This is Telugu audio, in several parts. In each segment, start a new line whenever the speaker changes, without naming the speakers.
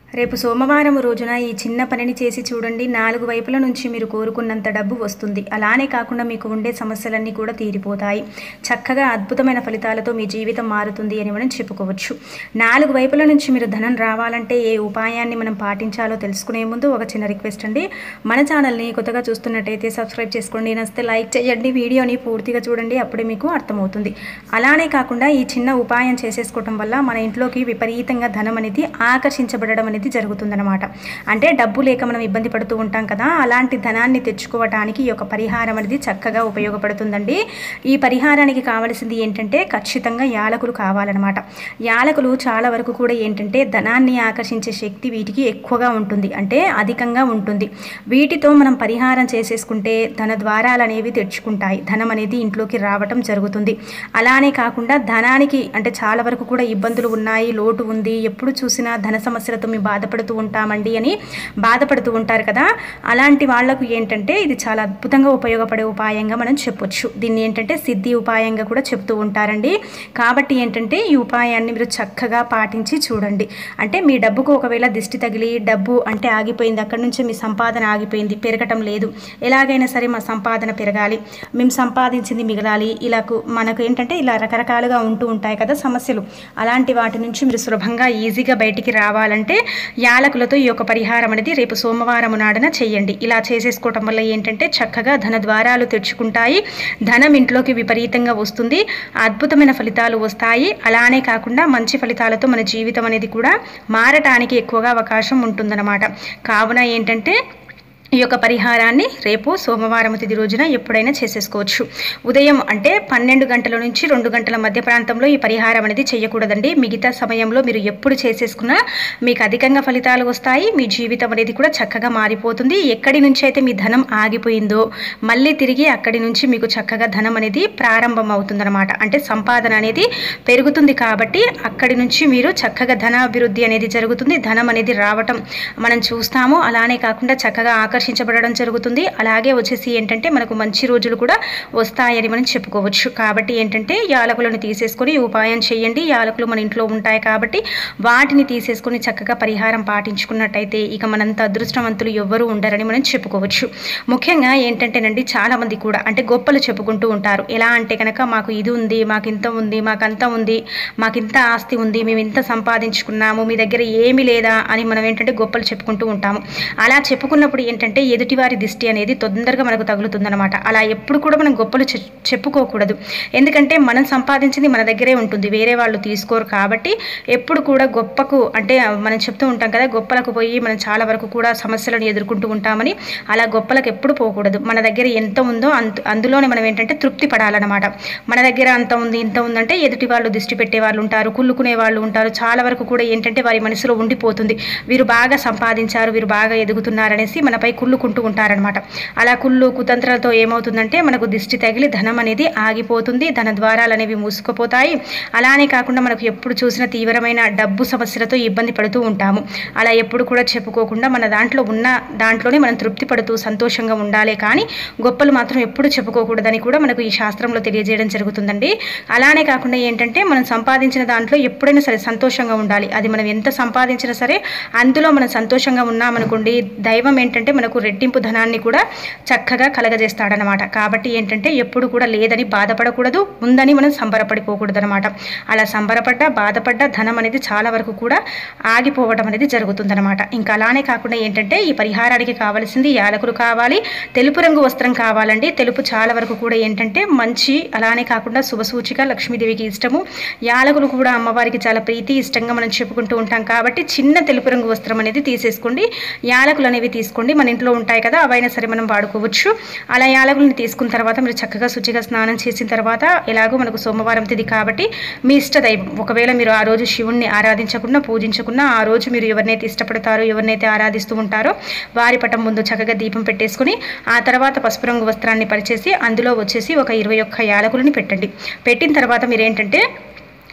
రేపు సోమవారం రోజున ఈ చిన్న పనిని చేసి చూడండి నాలుగు వైపుల నుంచి మీరు కోరుకున్నంత డబ్బు వస్తుంది అలానే కాకుండా మీకు ఉండే సమస్యలన్నీ కూడా తీరిపోతాయి చక్కగా అద్భుతమైన ఫలితాలతో మీ జీవితం మారుతుంది అని మనం చెప్పుకోవచ్చు నాలుగు వైపుల నుంచి మీరు ధనం రావాలంటే ఏ ఉపాయాన్ని మనం పాటించాలో తెలుసుకునే ముందు ఒక చిన్న రిక్వెస్ట్ అండి మన ఛానల్ని కొత్తగా చూస్తున్నట్టయితే సబ్స్క్రైబ్ చేసుకోండి నచ్చితే లైక్ చేయండి వీడియోని పూర్తిగా చూడండి అప్పుడే మీకు అర్థమవుతుంది అలానే కాకుండా ఈ చిన్న ఉపాయం చేసేసుకోవటం వల్ల మన ఇంట్లోకి విపరీతంగా ధనం అనేది ఆకర్షించబడడం అనేది జరుగుతుందన్నమాట అంటే డబ్బు లేక మనం ఇబ్బంది పడుతూ ఉంటాం కదా అలాంటి ధనాన్ని తెచ్చుకోవటానికి ఈ యొక్క పరిహారం అనేది చక్కగా ఉపయోగపడుతుందండి ఈ పరిహారానికి కావలసింది ఏంటంటే ఖచ్చితంగా యాలకులు కావాలన్నమాట యాలకులు చాలా వరకు కూడా ఏంటంటే ధనాన్ని ఆకర్షించే శక్తి వీటికి ఎక్కువగా ఉంటుంది అంటే అధికంగా ఉంటుంది వీటితో మనం పరిహారం చేసేసుకుంటే ధన ద్వారాలు అనేవి తెచ్చుకుంటాయి ధనం అనేది ఇంట్లోకి రావటం జరుగుతుంది అలానే కాకుండా ధనానికి అంటే చాలా వరకు కూడా ఇబ్బందులు ఉన్నాయి లోటు ఉంది ఎప్పుడు చూసినా ధన సమస్యలతో మేము బాధపడుతూ ఉంటామండి అని బాధపడుతూ ఉంటారు కదా అలాంటి వాళ్లకు ఏంటంటే ఇది చాలా అద్భుతంగా ఉపయోగపడే ఉపాయంగా మనం చెప్పొచ్చు దీన్ని ఏంటంటే సిద్ధి ఉపాయంగా కూడా చెప్తూ ఉంటారండి కాబట్టి ఏంటంటే ఈ ఉపాయాన్ని మీరు చక్కగా పాటించి చూడండి అంటే మీ డబ్బుకు ఒకవేళ దిష్టి తగిలి డబ్బు అంటే ఆగిపోయింది అక్కడి నుంచి మీ సంపాదన ఆగిపోయింది పెరగటం లేదు ఎలాగైనా సరే మా సంపాదన పెరగాలి మేము సంపాదించింది మిగలాలి ఇలాకు మనకు ఏంటంటే ఇలా రకరకాలుగా ఉంటూ ఉంటాయి కదా సమస్యలు అలాంటి వాటి నుంచి మీరు సులభంగా ఈజీగా బయటికి రావాలంటే యాలకులతో ఈ యొక్క పరిహారం అనేది రేపు సోమవారం నాడున చేయండి ఇలా చేసేసుకోవటం వల్ల ఏంటంటే చక్కగా ధన ద్వారాలు తెరుచుకుంటాయి ధనం ఇంట్లోకి విపరీతంగా వస్తుంది అద్భుతమైన ఫలితాలు వస్తాయి అలానే కాకుండా మంచి ఫలితాలతో మన జీవితం అనేది కూడా మారటానికి ఎక్కువగా అవకాశం ఉంటుందన్నమాట కావున ఏంటంటే ఈ యొక్క పరిహారాన్ని రేపు సోమవారం తిది రోజున ఎప్పుడైనా చేసేసుకోవచ్చు ఉదయం అంటే పన్నెండు గంటల నుంచి రెండు గంటల మధ్య ప్రాంతంలో ఈ పరిహారం అనేది చేయకూడదండి మిగతా సమయంలో మీరు ఎప్పుడు చేసేసుకున్నా మీకు అధికంగా ఫలితాలు వస్తాయి మీ జీవితం అనేది కూడా చక్కగా మారిపోతుంది ఎక్కడి నుంచి అయితే మీ ధనం ఆగిపోయిందో మళ్ళీ తిరిగి అక్కడి నుంచి మీకు చక్కగా ధనం అనేది ప్రారంభం అవుతుందన్నమాట అంటే సంపాదన అనేది పెరుగుతుంది కాబట్టి అక్కడి నుంచి మీరు చక్కగా ధనాభివృద్ధి అనేది జరుగుతుంది ధనం అనేది రావటం మనం చూస్తాము అలానే కాకుండా చక్కగా ఆకర్షించబడడం జరుగుతుంది అలాగే వచ్చేసి ఏంటంటే మనకు మంచి రోజులు కూడా వస్తాయని మనం చెప్పుకోవచ్చు కాబట్టి ఏంటంటే యాలకులను తీసేసుకొని ఈ ఉపాయం చేయండి యాలకులు మన ఇంట్లో ఉంటాయి కాబట్టి వాటిని తీసేసుకొని చక్కగా పరిహారం పాటించుకున్నట్టయితే ఇక మనంత అదృష్టవంతులు ఎవ్వరూ ఉండరని మనం చెప్పుకోవచ్చు ముఖ్యంగా ఏంటంటేనండి చాలామంది కూడా అంటే గొప్పలు చెప్పుకుంటూ ఉంటారు ఎలా అంటే కనుక మాకు ఇది ఉంది మాకు ఇంత ఉంది మాకు అంత ఉంది మాకు ఇంత ఆస్తి ఉంది మేము ఇంత సంపాదించుకున్నాము మీ దగ్గర ఏమీ లేదా అని మనం ఏంటంటే గొప్పలు చెప్పుకుంటూ ఉంటాము అలా చెప్పుకున్నప్పుడు ఏంటంటే ఎదుటివారి దిష్టి అనేది తొందరగా మనకు తగులుతుందన్నమాట అలా ఎప్పుడు కూడా మనం గొప్పలు చె- చెప్పుకోకూడదు ఎందుకంటే మనం సంపాదించింది మన దగ్గరే ఉంటుంది వేరే వాళ్ళు తీసుకోరు కాబట్టి ఎప్పుడు కూడా గొప్పకు అంటే మనం చెప్తూ ఉంటాం కదా గొప్పలకు పోయి మనం చాలా వరకు కూడా సమస్యలను ఎదుర్కొంటూ ఉంటామని అలా గొప్పలకు ఎప్పుడు పోకూడదు మన దగ్గర ఎంత ఉందో అంత అందులోనే మనం ఏంటంటే తృప్తి పడాలన్నమాట మన దగ్గర అంత ఉంది ఇంత ఉందంటే ఎదుటి వాళ్ళు దిష్టి పెట్టే వాళ్ళు ఉంటారు కుళ్ళుకునే వాళ్ళు ఉంటారు చాలా వరకు కూడా ఏంటంటే వారి మనసులో ఉండిపోతుంది వీరు బాగా సంపాదించారు వీరు బాగా ఎదుగుతున్నారనేసి మనపై కుళ్ళుకుంటూ ఉంటారనమాట అలా కుళ్ళు కుతంత్రాలతో ఏమవుతుందంటే మనకు దిష్టి తగిలి ధనం అనేది ఆగిపోతుంది ధన ద్వారాలు అనేవి మూసుకుపోతాయి అలానే కాకుండా మనకు ఎప్పుడు చూసిన తీవ్రమైన డబ్బు సమస్యలతో ఇబ్బంది పడుతూ ఉంటాము అలా ఎప్పుడు కూడా చెప్పుకోకుండా మన దాంట్లో ఉన్న దాంట్లోనే మనం తృప్తి పడుతూ సంతోషంగా ఉండాలి కానీ గొప్పలు మాత్రం ఎప్పుడు చెప్పుకోకూడదని కూడా మనకు ఈ శాస్త్రంలో తెలియజేయడం జరుగుతుందండి అలానే కాకుండా ఏంటంటే మనం సంపాదించిన దాంట్లో ఎప్పుడైనా సరే సంతోషంగా ఉండాలి అది మనం ఎంత సంపాదించినా సరే అందులో మనం సంతోషంగా ఉన్నామనుకోండి దైవం ఏంటంటే మనకు రెట్టింపు ధనాన్ని కూడా చక్కగా కలగజేస్తాడనమాట కాబట్టి ఏంటంటే ఎప్పుడు కూడా లేదని బాధపడకూడదు ఉందని మనం సంబరపడిపోకూడదు అనమాట అలా సంబరపడ్డా బాధపడ్డా ధనం అనేది చాలా వరకు కూడా ఆగిపోవడం అనేది జరుగుతుందన్నమాట ఇంకా అలానే కాకుండా ఏంటంటే ఈ పరిహారానికి కావాల్సింది యాలకులు కావాలి తెలుపు రంగు వస్త్రం కావాలండి తెలుపు చాలా వరకు కూడా ఏంటంటే మంచి అలానే కాకుండా శుభసూచిక లక్ష్మీదేవికి ఇష్టము యాలకులు కూడా అమ్మవారికి చాలా ప్రీతి ఇష్టంగా మనం చెప్పుకుంటూ ఉంటాం కాబట్టి చిన్న తెలుపు రంగు వస్త్రం అనేది తీసేసుకోండి యాలకులు అనేవి తీసుకోండి మన ఇంట్లో ఉంటాయి కదా అవైనా సరే మనం వాడుకోవచ్చు అలా యాలకులను తీసుకున్న తర్వాత మీరు చక్కగా శుచిగా స్నానం చేసిన తర్వాత ఎలాగో మనకు సోమవారం తిది కాబట్టి మీ ఇష్ట దైవం ఒకవేళ మీరు ఆ రోజు శివుణ్ణి ఆరాధించకుండా పూజించకుండా ఆ రోజు మీరు ఎవరినైతే ఇష్టపడతారో ఎవరినైతే ఆరాధిస్తూ ఉంటారో వారి పటం ముందు చక్కగా దీపం పెట్టేసుకుని ఆ తర్వాత పసుపు రంగు వస్త్రాన్ని పరిచేసి అందులో వచ్చేసి ఒక ఇరవై ఒక్క యాలకులని పెట్టండి పెట్టిన తర్వాత మీరు ఏంటంటే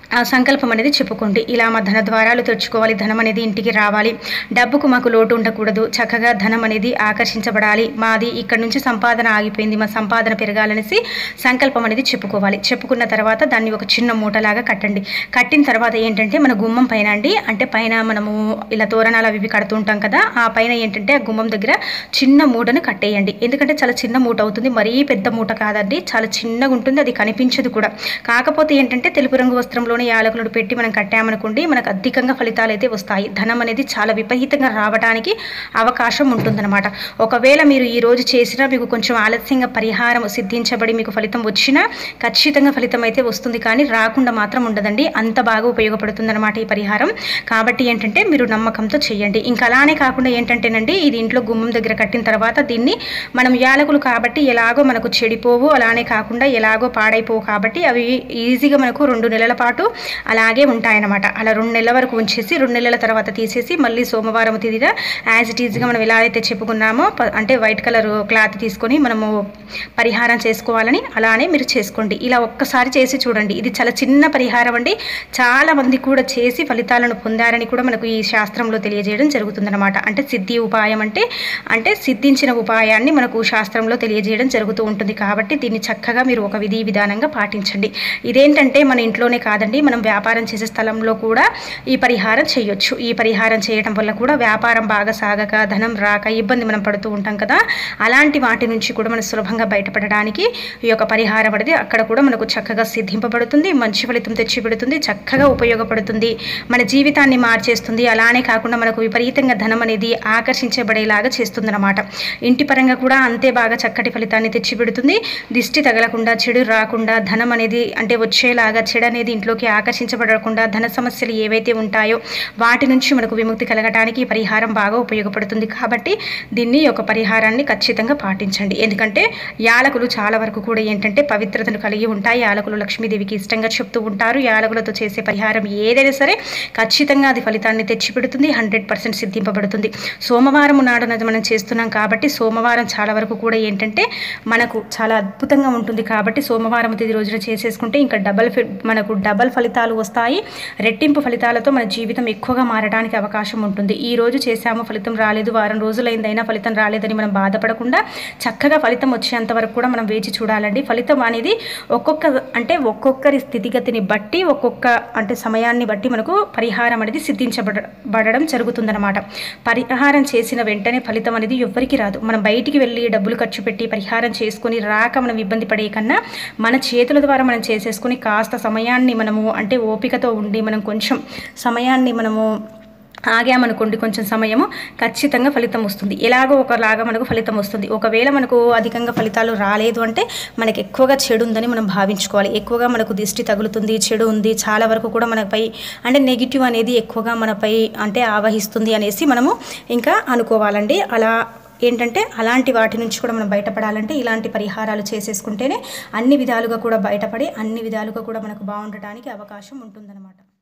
ఆ సంకల్పం అనేది చెప్పుకోండి ఇలా మా ధన ద్వారాలు తెచ్చుకోవాలి ధనం అనేది ఇంటికి రావాలి డబ్బుకు మాకు లోటు ఉండకూడదు చక్కగా ధనం అనేది ఆకర్షించబడాలి మాది ఇక్కడ నుంచి సంపాదన ఆగిపోయింది మా సంపాదన పెరగాలనేసి సంకల్పం అనేది చెప్పుకోవాలి చెప్పుకున్న తర్వాత దాన్ని ఒక చిన్న మూటలాగా కట్టండి కట్టిన తర్వాత ఏంటంటే మన గుమ్మం పైన అండి అంటే పైన మనము ఇలా తోరణాలు అవి ఇవి కడుతూ ఉంటాం కదా ఆ పైన ఏంటంటే ఆ గుమ్మం దగ్గర చిన్న మూటను కట్టేయండి ఎందుకంటే చాలా చిన్న మూట అవుతుంది మరీ పెద్ద మూట కాదండి చాలా చిన్నగా ఉంటుంది అది కనిపించదు కూడా కాకపోతే ఏంటంటే తెలుపు రంగు వస్త్రంలోనే యాలకులను పెట్టి మనం కట్టామనుకోండి మనకు అధికంగా ఫలితాలు అయితే వస్తాయి ధనం అనేది చాలా విపరీతంగా రావడానికి అవకాశం ఉంటుందన్నమాట ఒకవేళ మీరు ఈ రోజు చేసినా మీకు కొంచెం ఆలస్యంగా పరిహారం సిద్ధించబడి మీకు ఫలితం వచ్చినా ఖచ్చితంగా ఫలితం అయితే వస్తుంది కానీ రాకుండా మాత్రం ఉండదండి అంత బాగా ఉపయోగపడుతుందన్నమాట ఈ పరిహారం కాబట్టి ఏంటంటే మీరు నమ్మకంతో చేయండి ఇంకా అలానే కాకుండా ఏంటంటేనండి ఇది ఇంట్లో గుమ్మం దగ్గర కట్టిన తర్వాత దీన్ని మనం యాలకులు కాబట్టి ఎలాగో మనకు చెడిపోవు అలానే కాకుండా ఎలాగో పాడైపోవు కాబట్టి అవి ఈజీగా మనకు రెండు నెలల పాటు అలాగే ఉంటాయన్నమాట అలా రెండు నెలల వరకు ఉంచేసి రెండు నెలల తర్వాత తీసేసి మళ్ళీ సోమవారం తిదిగా యాజ్ ఇట్ ఈజ్గా మనం ఎలా అయితే చెప్పుకున్నామో ప- అంటే వైట్ కలర్ క్లాత్ తీసుకొని మనము పరిహారం చేసుకోవాలని అలానే మీరు చేసుకోండి ఇలా ఒక్కసారి చేసి చూడండి ఇది చాలా చిన్న పరిహారం అండి చాలా మంది కూడా చేసి ఫలితాలను పొందారని కూడా మనకు ఈ శాస్త్రంలో తెలియజేయడం జరుగుతుందన్నమాట అంటే సిద్ధి ఉపాయం అంటే అంటే సిద్ధించిన ఉపాయాన్ని మనకు శాస్త్రంలో తెలియజేయడం జరుగుతూ ఉంటుంది కాబట్టి దీన్ని చక్కగా మీరు ఒక విధి విధానంగా పాటించండి ఇదేంటంటే మన ఇంట్లోనే కాదండి మనం వ్యాపారం చేసే స్థలంలో కూడా ఈ పరిహారం చేయొచ్చు ఈ పరిహారం చేయడం వల్ల కూడా వ్యాపారం బాగా సాగక ధనం రాక ఇబ్బంది మనం పడుతూ ఉంటాం కదా అలాంటి వాటి నుంచి కూడా మనం సులభంగా బయటపడడానికి ఈ యొక్క పరిహారం అనేది అక్కడ కూడా మనకు చక్కగా సిద్ధింపబడుతుంది మంచి ఫలితం తెచ్చిపెడుతుంది చక్కగా ఉపయోగపడుతుంది మన జీవితాన్ని మార్చేస్తుంది అలానే కాకుండా మనకు విపరీతంగా ధనం అనేది ఆకర్షించబడేలాగా చేస్తుందన్నమాట ఇంటి పరంగా కూడా అంతే బాగా చక్కటి ఫలితాన్ని తెచ్చిపెడుతుంది దిష్టి తగలకుండా చెడు రాకుండా ధనం అనేది అంటే వచ్చేలాగా చెడు అనేది ఇంట్లోకి ఆకర్షించబడకుండా ధన సమస్యలు ఏవైతే ఉంటాయో వాటి నుంచి మనకు విముక్తి కలగడానికి ఈ పరిహారం బాగా ఉపయోగపడుతుంది కాబట్టి దీన్ని ఒక పరిహారాన్ని ఖచ్చితంగా పాటించండి ఎందుకంటే యాలకులు చాలా వరకు కూడా ఏంటంటే పవిత్రతను కలిగి ఉంటాయి యాలకులు లక్ష్మీదేవికి ఇష్టంగా చెప్తూ ఉంటారు యాలకులతో చేసే పరిహారం ఏదైనా సరే ఖచ్చితంగా అది ఫలితాన్ని తెచ్చిపెడుతుంది హండ్రెడ్ పర్సెంట్ సిద్ధింపబడుతుంది సోమవారం నాడున మనం చేస్తున్నాం కాబట్టి సోమవారం చాలా వరకు కూడా ఏంటంటే మనకు చాలా అద్భుతంగా ఉంటుంది కాబట్టి సోమవారం తేదీ రోజున చేసేసుకుంటే ఇంకా డబల్ ఫి- మనకు డబల్ ఫలితాలు వస్తాయి రెట్టింపు ఫలితాలతో మన జీవితం ఎక్కువగా మారడానికి అవకాశం ఉంటుంది ఈ రోజు చేశాము ఫలితం రాలేదు వారం రోజులైందైనా ఫలితం రాలేదని మనం బాధపడకుండా చక్కగా ఫలితం వచ్చేంత వరకు కూడా మనం వేచి చూడాలండి ఫలితం అనేది ఒక్కొక్క అంటే ఒక్కొక్కరి స్థితిగతిని బట్టి ఒక్కొక్క అంటే సమయాన్ని బట్టి మనకు పరిహారం అనేది సిద్ధించబడ బడడం జరుగుతుందన్నమాట పరిహారం చేసిన వెంటనే ఫలితం అనేది ఎవ్వరికి రాదు మనం బయటికి వెళ్ళి డబ్బులు ఖర్చు పెట్టి పరిహారం చేసుకొని రాక మనం ఇబ్బంది పడే కన్నా మన చేతుల ద్వారా మనం చేసేసుకొని కాస్త సమయాన్ని మనము అంటే ఓపికతో ఉండి మనం కొంచెం సమయాన్ని మనము ఆగామనుకోండి కొంచెం సమయము ఖచ్చితంగా ఫలితం వస్తుంది ఎలాగో ఒకలాగా మనకు ఫలితం వస్తుంది ఒకవేళ మనకు అధికంగా ఫలితాలు రాలేదు అంటే మనకి ఎక్కువగా చెడు ఉందని మనం భావించుకోవాలి ఎక్కువగా మనకు దిష్టి తగులుతుంది చెడు ఉంది చాలా వరకు కూడా మనపై అంటే నెగిటివ్ అనేది ఎక్కువగా మనపై అంటే ఆవహిస్తుంది అనేసి మనము ఇంకా అనుకోవాలండి అలా ఏంటంటే అలాంటి వాటి నుంచి కూడా మనం బయటపడాలంటే ఇలాంటి పరిహారాలు చేసేసుకుంటేనే అన్ని విధాలుగా కూడా బయటపడి అన్ని విధాలుగా కూడా మనకు బాగుండటానికి అవకాశం ఉంటుందన్నమాట